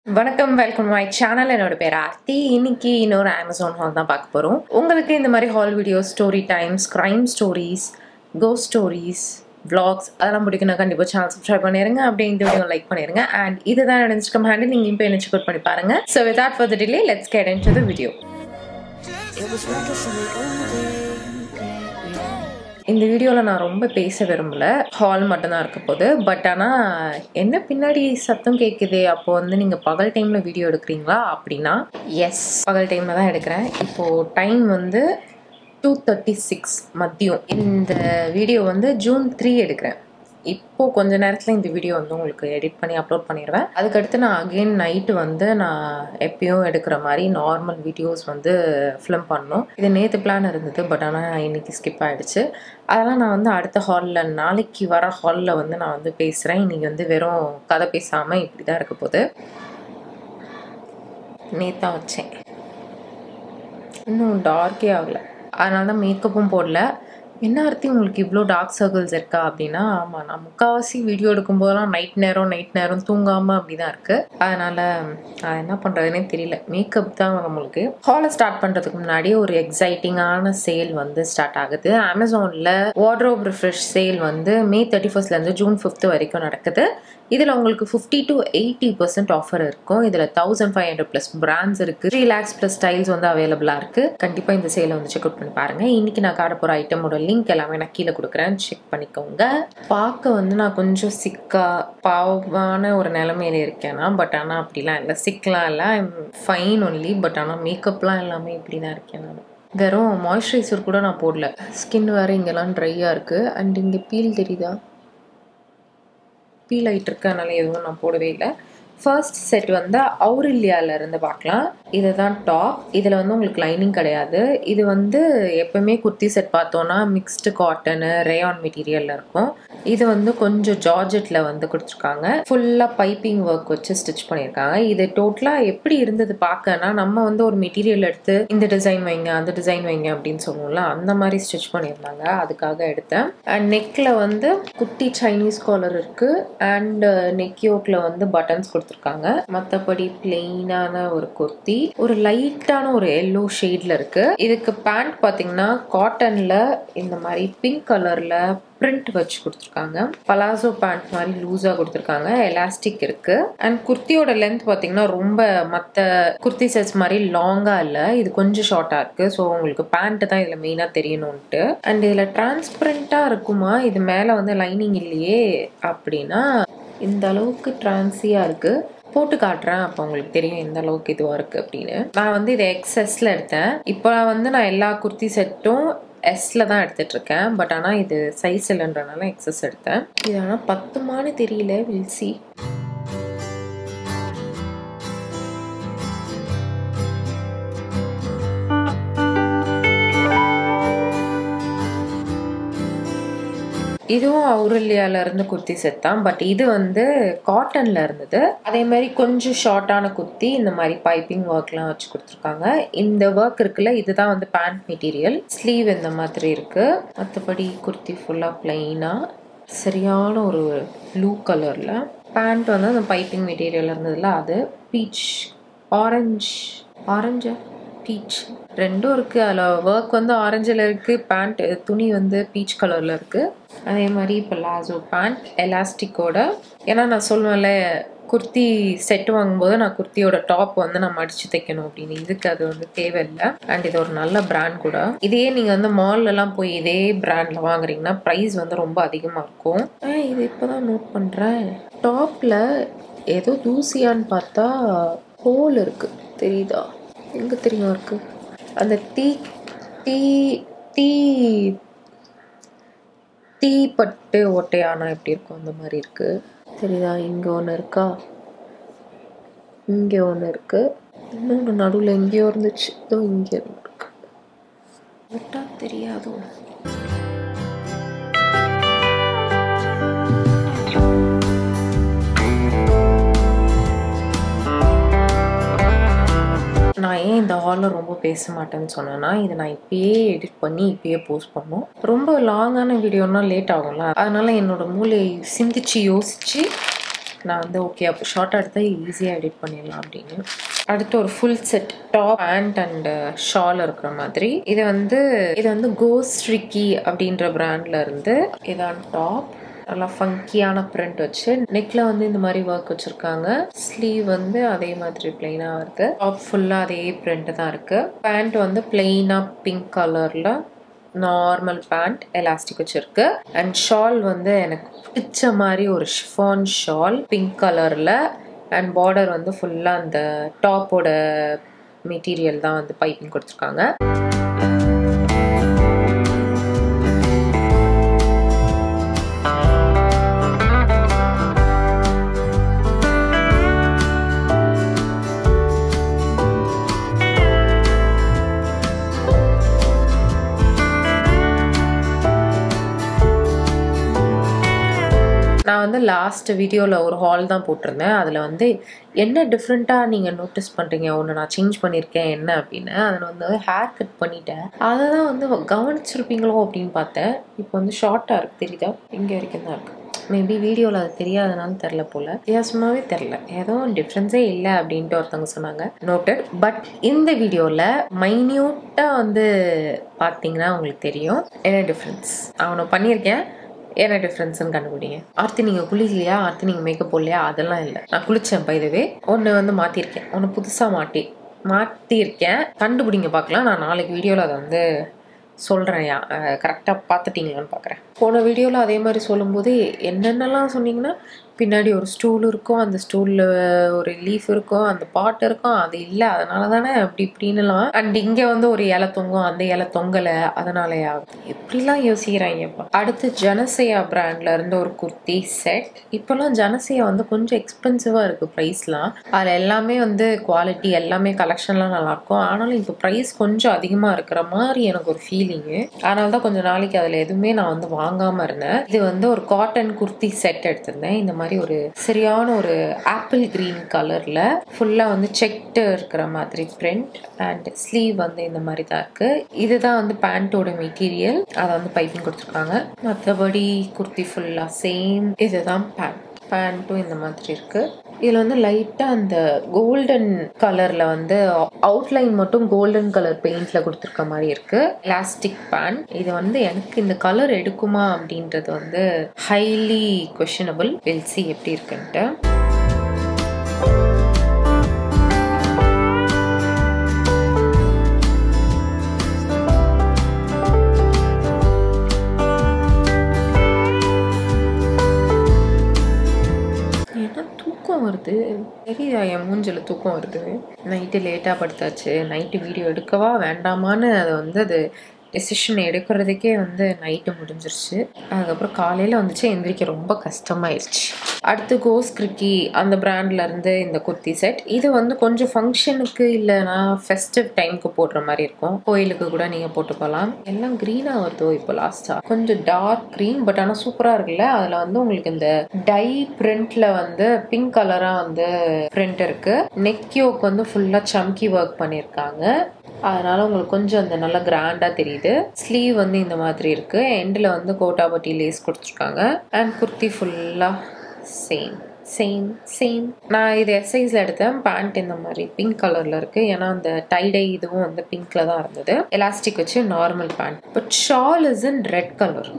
வணக்கம் welcome my channel என்னோட பேர் ஆர்த்தி இன்னைக்கு இன்னொரு அமேசான் ஹால் தான் பார்க்க போகிறோம் உங்களுக்கு இந்த மாதிரி haul videos story times crime stories கோ ஸ்டோரிஸ் vlogs அதெல்லாம் பிடிக்கும் நான் கண்டிப்பாக சேனல் சப்ஸ்கிரைப் பண்ணிடுங்க அப்படியே இந்த வீடியோ லைக் பண்ணிடுங்க அண்ட் இதுதான் என்னோட இன்ஸ்டாகிராம் ஹேண்டில் நீங்கள் இப்போ என்ன செக் பண்ணி பாருங்க so without further delay let's get into the video It was reckless in the old days. இந்த வீடியோவில் நான் ரொம்ப பேச விரும்பல ஹால் மட்டும்தான் இருக்க போகுது பட் ஆனால் என்ன பின்னாடி சத்தம் கேட்குது அப்போ வந்து நீங்கள் பகல் டைமில் வீடியோ எடுக்கிறீங்களா அப்படின்னா எஸ் பகல் டைமில் தான் எடுக்கிறேன் இப்போது டைம் வந்து டூ தேர்ட்டி சிக்ஸ் மதியம் இந்த வீடியோ வந்து ஜூன் த்ரீ எடுக்கிறேன் இப்போது கொஞ்ச நேரத்தில் இந்த வீடியோ வந்து உங்களுக்கு எடிட் பண்ணி அப்லோட் பண்ணிடுவேன் அதுக்கடுத்து நான் அகெயின் நைட்டு வந்து நான் எப்பயும் எடுக்கிற மாதிரி நார்மல் வீடியோஸ் வந்து ஃபிலிம் பண்ணணும் இது நேற்று பிளான் இருந்தது பட் ஆனால் இன்னைக்கு ஸ்கிப் ஆகிடுச்சு அதெல்லாம் நான் வந்து அடுத்த ஹாலில் நாளைக்கு வர ஹாலில் வந்து நான் வந்து பேசுகிறேன் இன்றைக்கி வந்து வெறும் கதை பேசாமல் இப்படி தான் இருக்க போகுது நேற்று தான் வச்சேன் இன்னும் டார்க்கே ஆகலை அதனால தான் மேக்கப்பும் போடல என்ன அர்த்தி உங்களுக்கு இவ்வளோ டார்க் சர்க்கிள்ஸ் இருக்கா அப்படின்னா ஆமாம் நான் முக்கால்வாசி வீடியோ எடுக்கும்போதெல்லாம் நைட் நேரம் நைட் நேரம் தூங்காமல் அப்படி தான் இருக்குது அதனால் நான் என்ன பண்ணுறதுனே தெரியல மேக்கப் தான் நம்மளுக்கு ஹாலை ஸ்டார்ட் பண்ணுறதுக்கு முன்னாடி ஒரு எக்ஸைட்டிங்கான சேல் வந்து ஸ்டார்ட் ஆகுது அமேசானில் வார்ட்ரோப் ரிஃப்ரெஷ் சேல் வந்து மே தேர்ட்டி ஃபர்ஸ்ட்லேருந்து ஜூன் ஃபிஃப்த் வரைக்கும் நடக்குது இதில் உங்களுக்கு fifty to eighty percent offer இருக்கும் இதில் thousand five hundred plus brands இருக்குது த்ரீ லேக்ஸ் ப்ளஸ் ஸ்டைல்ஸ் வந்து அவைலபிளாக இருக்குது கண்டிப்பாக இந்த சேலை வந்து செக் அவுட் பண்ணி பாருங்கள் இன்றைக்கி நான் காட்ட போகிற ஐட்டமோட லிங்க் எல்லாமே நான் கீழே கொடுக்குறேன் செக் பண்ணிக்கோங்க பார்க்க வந்து நான் கொஞ்சம் சிக்காக பாவமான ஒரு நிலமையில இருக்கேன்னா பட் ஆனால் அப்படிலாம் இல்லை சிக்லாம் இல்லை ஐம் ஃபைன் ஒன்லி பட் ஆனால் மேக்கப்லாம் எல்லாமே இப்படி தான் இருக்கேன் நான் வெறும் மாய்ஸ்சரைசர் கூட நான் போடல ஸ்கின் வேறு இங்கெல்லாம் ட்ரையாக இருக்குது அண்ட் இங்கே பீல் தெரியுதா பீல் ஆகிட்டு இருக்கு அதனால எதுவும் நான் போடவே இல்லை ஃபர்ஸ்ட் செட் வந்து அவுரில்லியால இருந்து பார்க்கலாம் இதுதான் டாப் இதில் வந்து உங்களுக்கு லைனிங் கிடையாது இது வந்து எப்பவுமே குர்த்தி செட் பார்த்தோன்னா மிக்ஸ்டு காட்டனு ரேயான் மெட்டீரியலில் இருக்கும் இது வந்து கொஞ்சம் ஜார்ஜெட்டில் வந்து கொடுத்துருக்காங்க ஃபுல்லாக பைப்பிங் ஒர்க் வச்சு ஸ்டிச் பண்ணியிருக்காங்க இது டோட்டலாக எப்படி இருந்தது பார்க்கனா நம்ம வந்து ஒரு மெட்டீரியல் எடுத்து இந்த டிசைன் வைங்க அந்த டிசைன் வைங்க அப்படின்னு சொல்லுவோம்ல அந்த மாதிரி ஸ்டிச் பண்ணியிருந்தாங்க அதுக்காக எடுத்தேன் அண்ட் நெக்கில் வந்து குட்டி சைனீஸ் காலர் இருக்குது அண்ட் நெக் யோக்கில் வந்து பட்டன்ஸ் கொடுத்துருக்காங்க மற்றபடி பிளெயினான ஒரு குர்த்தி ஒரு லைட்டான ஒரு எல்லோ ஷேடில் இருக்குது இதுக்கு பேண்ட் பார்த்தீங்கன்னா காட்டனில் இந்த மாதிரி பிங்க் கலரில் பிரிண்ட் வச்சு கொடுத்துருக்காங்க பலாசோ பேண்ட் மாதிரி லூஸாக கொடுத்துருக்காங்க எலாஸ்டிக் இருக்கு அண்ட் குர்த்தியோட லென்த் பார்த்தீங்கன்னா ரொம்ப மற்ற குர்த்தி செட்ஸ் மாதிரி லாங்காக இல்லை இது கொஞ்சம் ஷார்ட்டாக இருக்கு ஸோ உங்களுக்கு பேண்ட் தான் இதில் மெயினாக தெரியணும்ட்டு அண்ட் இதில் டிரான்ஸ்பரண்ட்டாக இருக்குமா இது மேலே வந்து லைனிங் இல்லையே அப்படின்னா இந்த அளவுக்கு டிரான்சியாக இருக்குது போட்டு காட்டுறேன் அப்போ உங்களுக்கு தெரியும் எந்த அளவுக்கு இதுவாக இருக்குது அப்படின்னு நான் வந்து இதை எக்ஸ்எஸ்ல எடுத்தேன் இப்போ வந்து நான் எல்லா குர்த்தி செட்டும் எஸ்ல தான் எடுத்துட்டு இருக்கேன் பட் ஆனால் இது சைஸ் இல்லைன்றனால எக்ஸஸ் எடுத்தேன் இது ஆனால் பத்துமானு தெரியல வில் சி இதுவும் அவுரல்லியால இருந்து குர்த்தி செட் தான் பட் இது வந்து காட்டன்ல இருந்தது அதே மாதிரி கொஞ்சம் ஷார்ட்டான குர்த்தி இந்த மாதிரி பைப்பிங் ஒர்க்லாம் வச்சு கொடுத்துருக்காங்க இந்த ஒர்க் இருக்குல்ல இதுதான் வந்து பேண்ட் மெட்டீரியல் ஸ்லீவ் இந்த மாதிரி இருக்கு மற்றபடி குர்த்தி ஃபுல்லாக பிளெயினா சரியான ஒரு ப்ளூ கலர்ல பேண்ட் வந்து அந்த பைப்பிங் மெட்டீரியல் இருந்ததுல அது பீச் ஆரஞ்சு ஆரஞ்சா பீச் ரெண்டும் இருக்குது அதில் ஒர்க் வந்து ஆரஞ்சில் இருக்குது பேண்ட் துணி வந்து பீச் கலரில் இருக்குது அதே மாதிரி இப்போ லாசோ பேண்ட் எலாஸ்டிக்கோட ஏன்னா நான் சொல்லுவேன்ல குர்த்தி செட் வாங்கும்போது நான் குர்த்தியோட டாப் வந்து நான் மடிச்சு தைக்கணும் அப்படின்னு இதுக்கு அது வந்து தேவையில்லை அண்ட் இது ஒரு நல்ல பிராண்ட் கூட இதே நீங்கள் வந்து மால்லலாம் போய் இதே பிராண்டில் வாங்குறீங்கன்னா ப்ரைஸ் வந்து ரொம்ப அதிகமாக இருக்கும் இது இப்போ தான் நோட் பண்ணுறேன் டாப்பில் ஏதோ தூசியான்னு பார்த்தா ஹோல் இருக்குது தெரியுதா எங்கே தெரியும் இருக்கு அந்த தீ தீ தீ தீப்பட்டு ஒட்டையானா எப்படி இருக்கும் அந்த மாதிரி இருக்கு தெரியுதா இங்கே ஒன்று இருக்கா இங்கே ஒன்று இருக்கு இன்னொன்று நடுவில் எங்கேயோ இருந்துச்சு இதோ இங்கே இருக்கு விட்டா தெரியாதோ நான் ஏன் இந்த ஹாலில் ரொம்ப பேச மாட்டேன்னு சொன்னேன்னா இதை நான் இப்பயே எடிட் பண்ணி இப்பயே போஸ்ட் பண்ணோம் ரொம்ப லாங்கான வீடியோனா லேட் ஆகும்ல அதனால என்னோட மூளையை சிந்திச்சு யோசிச்சு நான் வந்து ஓகே அப்போ ஷார்ட்டாக எடுத்தால் ஈஸியாக எடிட் பண்ணிடலாம் அப்படின்னு அடுத்து ஒரு full set top pant and shawl இருக்கிற மாதிரி இது வந்து இது வந்து கோஸ்ட்ரிக்கி அப்படின்ற பிராண்ட்ல இருந்து இதான் டாப் நல்லா ஃபங்கியான பிரிண்ட் வச்சு நெக்ல வந்து இந்த மாதிரி ஒர்க் வச்சிருக்காங்க ஸ்லீவ் வந்து அதே மாதிரி பிளெயினாக வருது டாப் ஃபுல்லாக அதே பிரிண்ட் தான் இருக்கு பேண்ட் வந்து பிளெயினாக பிங்க் கலர்ல நார்மல் பேண்ட் எலாஸ்டிக் வச்சிருக்கு அண்ட் ஷால் வந்து எனக்கு பிடிச்ச மாதிரி ஒரு ஷிஃபான் ஷால் பிங்க் கலர்ல அண்ட் பார்டர் வந்து ஃபுல்லாக அந்த டாப்போட மெட்டீரியல் தான் வந்து பைப்பிங் கொடுத்துருக்காங்க நான் வந்து லாஸ்ட் வீடியோவில் ஒரு ஹால் தான் போட்டிருந்தேன் அதில் வந்து என்ன டிஃப்ரெண்ட்டாக நீங்கள் நோட்டீஸ் பண்ணுறீங்க ஒன்று நான் சேஞ்ச் பண்ணியிருக்கேன் என்ன அப்படின்னு அதில் வந்து ஹேர் கட் பண்ணிட்டேன் அதை தான் வந்து கவனிச்சிருப்பீங்களோ அப்படின்னு பார்த்தேன் இப்போ வந்து ஷார்ட்டாக இருக்குது தெரியுதா இங்கே வரைக்கும் தான் இருக்குது மேபி வீடியோவில் அது தெரியாதனால தெரில போல் வித்தியாசமாகவே தெரில ஏதோ டிஃப்ரென்ஸே இல்லை அப்படின்ட்டு ஒருத்தவங்க சொன்னாங்க நோட்டட் பட் இந்த வீடியோவில் மைன்யூட்டாக வந்து பார்த்தீங்கன்னா உங்களுக்கு தெரியும் என்ன டிஃப்ரென்ஸ் அவனை பண்ணியிருக்கேன் என்ன டிஃப்ரென்ஸ்னு கண்டுபிடிங்க ஆர்த்தி நீங்கள் குளிக்கலையா ஆர்த்தி நீங்கள் மேக்கப் போடலையா அதெல்லாம் இல்லை நான் குளித்தேன் பைதவே ஒன்று வந்து மாற்றிருக்கேன் ஒன்று புதுசாக மாட்டி மாற்றிருக்கேன் கண்டுபிடிங்க பார்க்கலாம் நான் நாளைக்கு வீடியோவில் அதை வந்து சொல்கிறேன் கரெக்டாக பார்த்துட்டீங்களான்னு பார்க்குறேன் போன வீடியோவில் அதே மாதிரி சொல்லும்போது என்னென்னலாம் சொன்னீங்கன்னா பின்னாடி ஒரு ஸ்டூல் இருக்கும் அந்த ஸ்டூலில் ஒரு லீஃப் இருக்கும் அந்த பாட்டு இருக்கும் அது இல்லை அதனால தானே அப்படி இப்படின்னுலாம் அண்ட் இங்கே வந்து ஒரு இலை தொங்கும் அந்த இலை தொங்கலை அதனாலயா எப்படிலாம் யோசிக்கிறாங்கப்பா அடுத்து ஜனசையா பிராண்ட்ல இருந்து ஒரு குர்த்தி செட் இப்போல்லாம் ஜனசையா வந்து கொஞ்சம் எக்ஸ்பென்சிவாக இருக்குது ப்ரைஸ்லாம் அதில் எல்லாமே வந்து குவாலிட்டி எல்லாமே கலெக்ஷன்லாம் நல்லாயிருக்கும் ஆனாலும் இப்போ ப்ரைஸ் கொஞ்சம் அதிகமாக இருக்கிற மாதிரி எனக்கு ஒரு ஃபீலிங்கு அதனால தான் கொஞ்சம் நாளைக்கு அதில் எதுவுமே நான் வந்து வாங்காமல் இருந்தேன் இது வந்து ஒரு காட்டன் குர்த்தி செட் எடுத்திருந்தேன் இந்த மாதிரி ஒரு சரியான ஒரு ஆப்பிள் கிரீன் கலரில் ஃபுல்லாக வந்து செக்டு இருக்கிற மாதிரி பிரிண்ட் அண்ட் ஸ்லீவ் வந்து இந்த மாதிரி தான் இருக்குது இதுதான் வந்து பேண்ட்டோட மெட்டீரியல் அதை வந்து பைப்பிங் கொடுத்துருக்காங்க மற்றபடி குர்த்தி ஃபுல்லாக சேம் இதுதான் பேண்ட் பேண்ட்டும் இந்த மாதிரி இருக்கு இதில் வந்து லைட்டாக அந்த கோல்டன் கலரில் வந்து அவுட்லைன் மட்டும் கோல்டன் கலர் பெயிண்டில் கொடுத்துருக்க மாதிரி இருக்கு எலாஸ்டிக் பேண்ட் இது வந்து எனக்கு இந்த கலர் எடுக்குமா அப்படின்றது வந்து ஹைலி கொஷனபிள் வில் சி எப்படி இருக்குன்ட்டு என்ன தூக்கம் வருது தெரியுதா என் மூஞ்சில் தூக்கம் வருது நைட்டு லேட்டாக படுத்தாச்சு நைட்டு வீடியோ எடுக்கவா வேண்டாமான்னு அதை வந்து அது டெசிஷன் எடுக்கிறதுக்கே வந்து நைட்டு முடிஞ்சிருச்சு அதுக்கப்புறம் காலையில் வந்துச்சு எந்திரிக்க ரொம்ப கஷ்டமாயிருச்சு அடுத்து கோஸ் கிரிக்கி அந்த பிராண்ட்ல இருந்து இந்த குர்த்தி செட் இது வந்து கொஞ்சம் ஃபங்க்ஷனுக்கு இல்லைனா ஃபெஸ்டிவ் டைமுக்கு போடுற மாதிரி இருக்கும் கோயிலுக்கு கூட நீங்கள் போட்டு போகலாம் எல்லாம் க்ரீனாக வருதோ இப்போ லாஸ்ட்டாக கொஞ்சம் டார்க் க்ரீன் பட் ஆனால் சூப்பராக இருக்குல்ல அதில் வந்து உங்களுக்கு இந்த டை பிரிண்ட்ல வந்து பிங்க் கலராக வந்து பிரிண்ட் இருக்கு நெக் யோக் வந்து ஃபுல்லாக சம்கி ஒர்க் பண்ணியிருக்காங்க அதனால உங்களுக்கு கொஞ்சம் அந்த நல்லா கிராண்டாக தெரியுது ஸ்லீவ் வந்து இந்த மாதிரி இருக்கு எண்டில் வந்து கோட்டாபட்டி லேஸ் கொடுத்துருக்காங்க அண்ட் குர்த்தி ஃபுல்லாக சேம் சேம் சேம் நான் இது எஸ்ஐஸில் எடுத்தேன் பேண்ட் இந்த மாதிரி பிங்க் கலரில் இருக்குது ஏன்னா அந்த டைடை இதுவும் வந்து பிங்க்கில் தான் இருந்தது எலாஸ்டிக் வச்சு normal pant but shawl is in red colour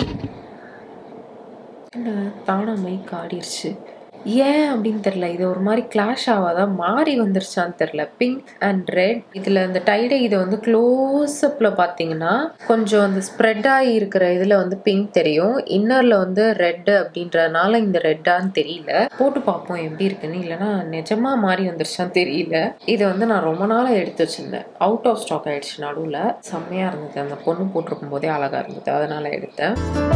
என்ன தானா மைக் ஆடிருச்சு ஏன் அப்படின்னு தெரில இது ஒரு மாதிரி கிளாஷ் ஆகாதா மாறி வந்துருச்சான்னு தெரில பிங்க் அண்ட் ரெட் இதில் இந்த டைடை இதை வந்து க்ளோஸ்அப்பில் பார்த்தீங்கன்னா கொஞ்சம் அந்த ஸ்ப்ரெட் ஆகி இருக்கிற இதில் வந்து பிங்க் தெரியும் இன்னரில் வந்து ரெட்டு அப்படின்றதுனால இந்த ரெட்டான்னு தெரியல போட்டு பார்ப்போம் எப்படி இருக்குன்னு இல்லைன்னா நிஜமாக மாறி வந்துருச்சான்னு தெரியல இதை வந்து நான் ரொம்ப நாளாக எடுத்து வச்சிருந்தேன் அவுட் ஆஃப் ஸ்டாக் ஆயிடுச்சு நடுவில் செம்மையாக இருந்தது அந்த பொண்ணு போட்டிருக்கும் போதே அழகாக இருந்தது அதனால் எடுத்தேன்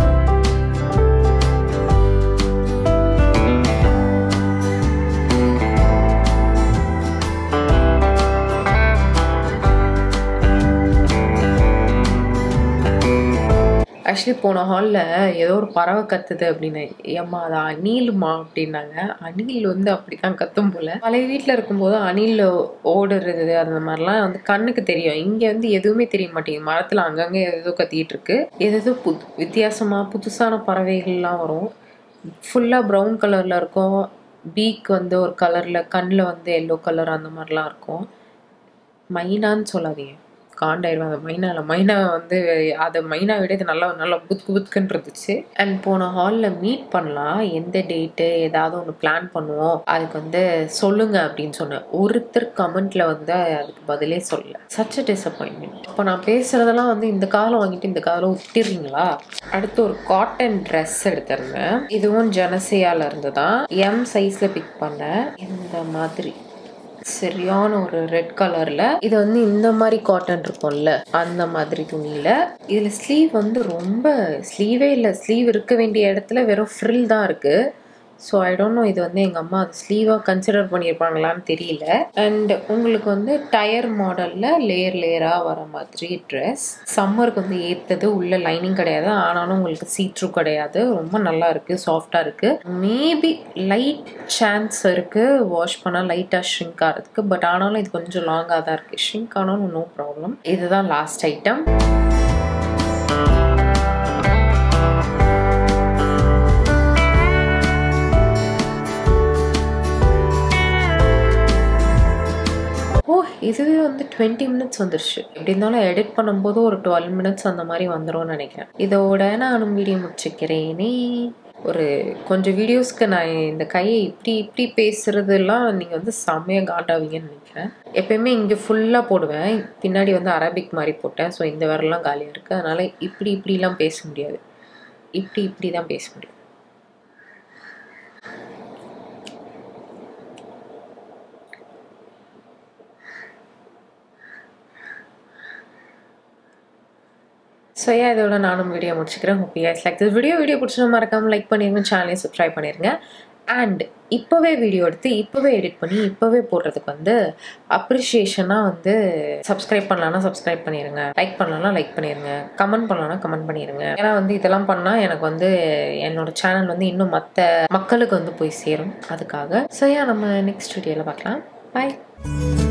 ஆக்சுவலி போன ஹாலில் ஏதோ ஒரு பறவை கத்துது அப்படின்னு ஏம்மா அது அணிலுமா அப்படின்னாங்க அணில் வந்து அப்படி தான் கத்தும் போல பழைய வீட்டில் இருக்கும்போது அணில் ஓடுறது அந்த மாதிரிலாம் வந்து கண்ணுக்கு தெரியும் இங்கே வந்து எதுவுமே தெரிய மாட்டேங்குது மரத்தில் அங்கங்கே ஏதோ கத்திட்டு இருக்கு ஏதோ புது வித்தியாசமாக புதுசான பறவைகள்லாம் வரும் ஃபுல்லாக ப்ரௌன் கலரில் இருக்கும் பீக் வந்து ஒரு கலரில் கண்ணில் வந்து எல்லோ கலர் அந்த மாதிரிலாம் இருக்கும் மைனான்னு சொல்லாதீங்க காண்டாயிருவாங்க மைனால மைனா வந்து அதை மைனா விட இது நல்லா நல்லா புத்கு புத்குன்னு இருந்துச்சு அண்ட் போன ஹாலில் மீட் பண்ணலாம் எந்த டேட்டு ஏதாவது ஒன்று பிளான் பண்ணுவோம் அதுக்கு வந்து சொல்லுங்க அப்படின்னு சொன்னேன் ஒருத்தர் கமெண்ட்ல வந்து அதுக்கு பதிலே சொல்லல சச் அ டிசப்பாயின்மெண்ட் இப்போ நான் பேசுறதெல்லாம் வந்து இந்த காலம் வாங்கிட்டு இந்த காலம் விட்டுறீங்களா அடுத்து ஒரு காட்டன் ட்ரெஸ் எடுத்திருந்தேன் இதுவும் ஜனசேயால இருந்து தான் எம் சைஸ்ல பிக் பண்ணேன் இந்த மாதிரி சரியான ஒரு ரெட் கலர்ல இது வந்து இந்த மாதிரி காட்டன் இருக்கும்ல அந்த மாதிரி துணியில இதுல ஸ்லீவ் வந்து ரொம்ப ஸ்லீவே இல்லை ஸ்லீவ் இருக்க வேண்டிய இடத்துல வெறும் ஃப்ரில் தான் இருக்கு ஸோ ஐ டோன்ட் நோ இது வந்து எங்கள் அம்மா அது ஸ்லீவாக கன்சிடர் பண்ணியிருப்பாங்களான்னு தெரியல அண்ட் உங்களுக்கு வந்து டயர் மாடலில் லேயர் லேயராக வர மாதிரி ட்ரெஸ் சம்மருக்கு வந்து ஏற்றது உள்ள லைனிங் கிடையாது ஆனாலும் உங்களுக்கு சீட்ரு கிடையாது ரொம்ப நல்லா இருக்குது சாஃப்டாக இருக்குது மேபி லைட் சான்ஸ் இருக்குது வாஷ் பண்ணால் லைட்டாக ஷ்ரிங்க் ஆகிறதுக்கு பட் ஆனாலும் இது கொஞ்சம் லாங்காக தான் இருக்குது ஷ்ரிங்க் ஆனாலும் நோ ப்ராப்ளம் இதுதான் லாஸ்ட் ஐட்டம் ஓ இதுவே வந்து டுவெண்ட்டி மினிட்ஸ் வந்துருச்சு எப்படி இருந்தாலும் எடிட் பண்ணும்போது ஒரு டுவெல் மினிட்ஸ் அந்த மாதிரி வந்துரும்னு நினைக்கிறேன் இதோட நானும் வீடியோ முடிச்சுக்கிறேனே ஒரு கொஞ்சம் வீடியோஸ்க்கு நான் இந்த கையை இப்படி இப்படி பேசுறதெல்லாம் நீங்கள் வந்து செம்மையாக காண்டாவீங்கன்னு நினைக்கிறேன் எப்பயுமே இங்கே ஃபுல்லாக போடுவேன் பின்னாடி வந்து அரபிக் மாதிரி போட்டேன் ஸோ இந்த வரலாம் காலியாக இருக்குது அதனால் இப்படி இப்படிலாம் பேச முடியாது இப்படி இப்படி தான் பேச முடியும் ஸோ ஏன் இதோட நானும் வீடியோ முடிச்சுக்கிறேன் hope you like this video video பிடிச்சா மறக்காமல் லைக் பண்ணிடுங்க சேனலையும் சப்ஸ்கிரைப் பண்ணிடுங்க அண்ட் இப்போவே வீடியோ எடுத்து இப்போவே எடிட் பண்ணி இப்போவே போடுறதுக்கு வந்து அப்ரிஷியேஷனாக வந்து சப்ஸ்கிரைப் பண்ணலான்னா சப்ஸ்கிரைப் பண்ணிடுங்க லைக் பண்ணலாம்னா லைக் பண்ணிடுங்க கமெண்ட் பண்ணலாம்னா கமெண்ட் பண்ணிடுங்க ஏன்னா வந்து இதெல்லாம் பண்ணால் எனக்கு வந்து என்னோட சேனல் வந்து இன்னும் மற்ற மக்களுக்கு வந்து போய் சேரும் அதுக்காக ஸோ ஏன் நம்ம நெக்ஸ்ட் வீடியோவில் பார்க்கலாம் பாய்